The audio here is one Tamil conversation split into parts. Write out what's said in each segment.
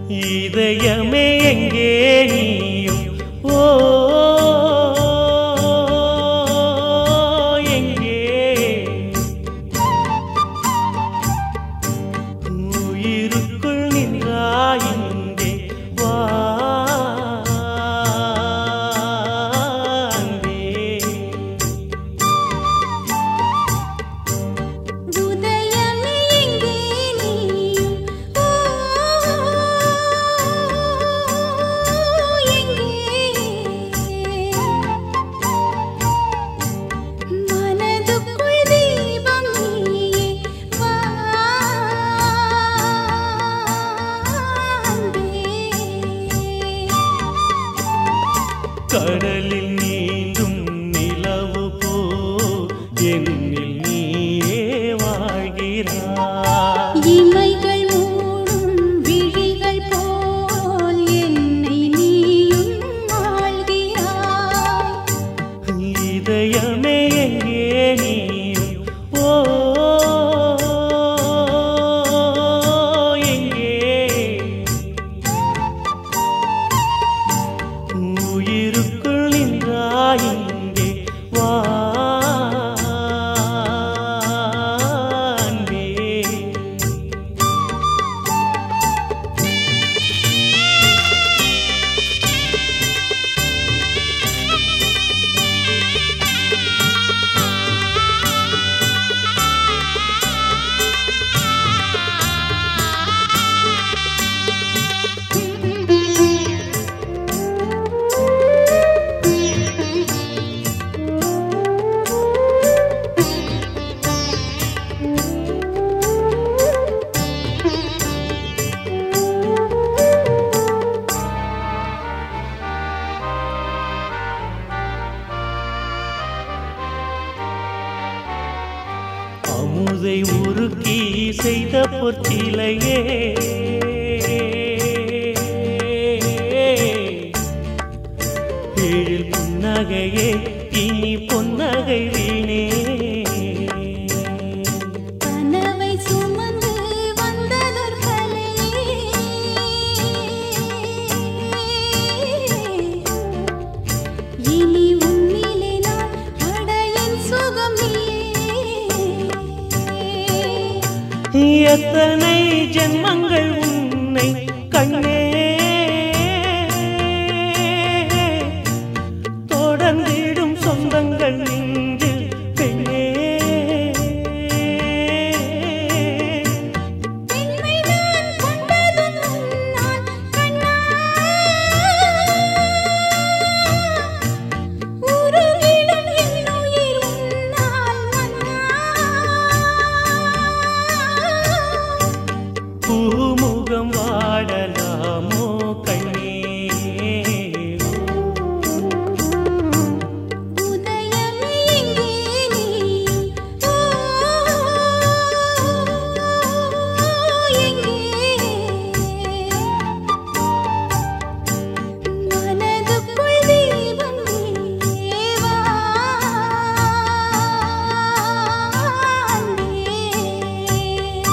இதயமே எங்கே நீயும் ஓ எங்கே உயிருக்குள் நின்றாய் இங்கே வா அன்பே. உதயமே எங்கே நீயும் ஓ எங்கே மனதுக்குள் தீபம் நீயே வா அன்பே கடலில் நீந்தும் நிலவு போ என்னில் நீயே வாழ்கிறாய் இமைகள் மூடும் விழிகள் போல் என்னை நீயும் ஆள்கிறாய் இதயமே எங்கே நீயும் ஓ எங்கே உயிருக்குள் நின்றாய் இங்கே வா அன்பே. அமுதை உருக்கி செய்த பொற்சிலையே ஏழில் புன்னகையே இனி பொன்னகை வீணே கனவை சுமந்து வந்ததொரு கலையே இனி உன்னிலே நான் அடையின் சுகம் நீயே எத்தனை ஜென்மங்கள் உன்னை கண்ணே தொடர்ந்திடும் சொந்தங்கள் இங்கு பெண்ணே பெண்மை நான் கொண்டதும் உன்னால் கண்ணா உருகிடும் என் உயிர் உன்னால் மன்னா பூமுகம் வாடலாமோ கண்ணே உதயமே எங்கே நீயும் ஓ எங்கே மனதுக்குள் தீபம் நீயே வா அன்பே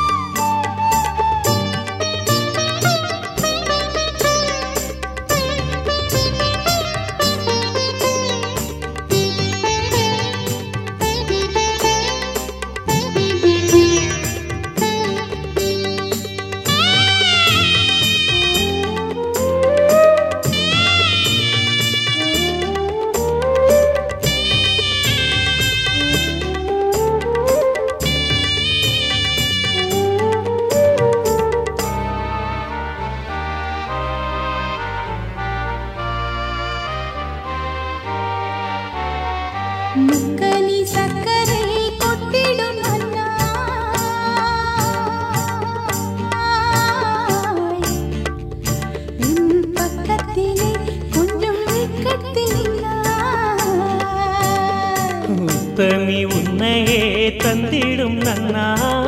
முக்கனி சக்கரை கொட்டிடும் அன்னாய். உன் பக்கத்திலே கொஞ்சம் வெட்கத்தில் நின்னாய். உத்தமி உன்னையே தந்திடும் நன்னா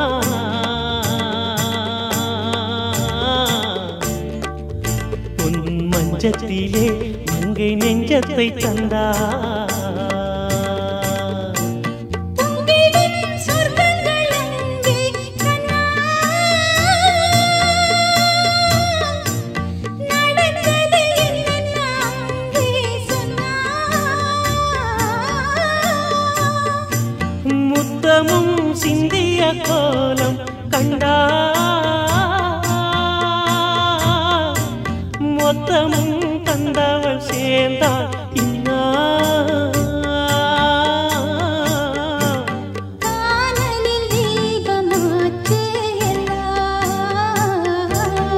உன் மஞ்சத்திலே மங்கை நெஞ்சத்தை தந்தா பொங்கிடும் சொர்க்கங்கள் அங்கே கண்ணா மொத்தமும் தந்தவள் சேர்ந்தாள் இன்னா காணலில் தீபமாச்சு எல்லாம்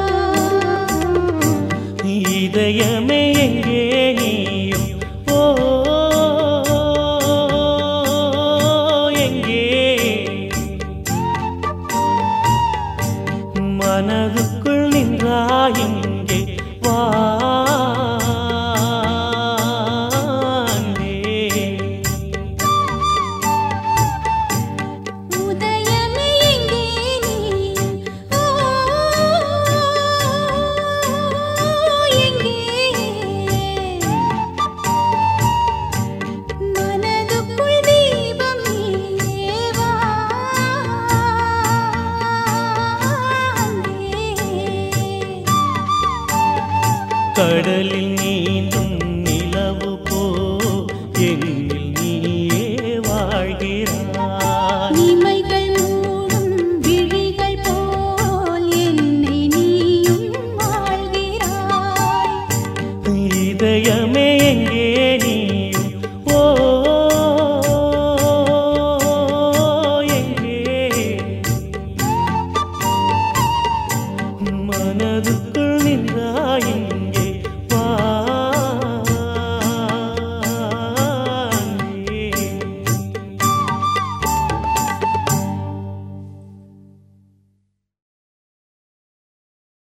இதயமே எங்கே நீயும் ஓ எங்கே மனதுக்குள் நின்றாயிங்கே வாண்டே உதயமே எங்கே நீயும் ஓ எங்கே மனதுக்குள் தீபம் நீவா கடலில் நீந்தும்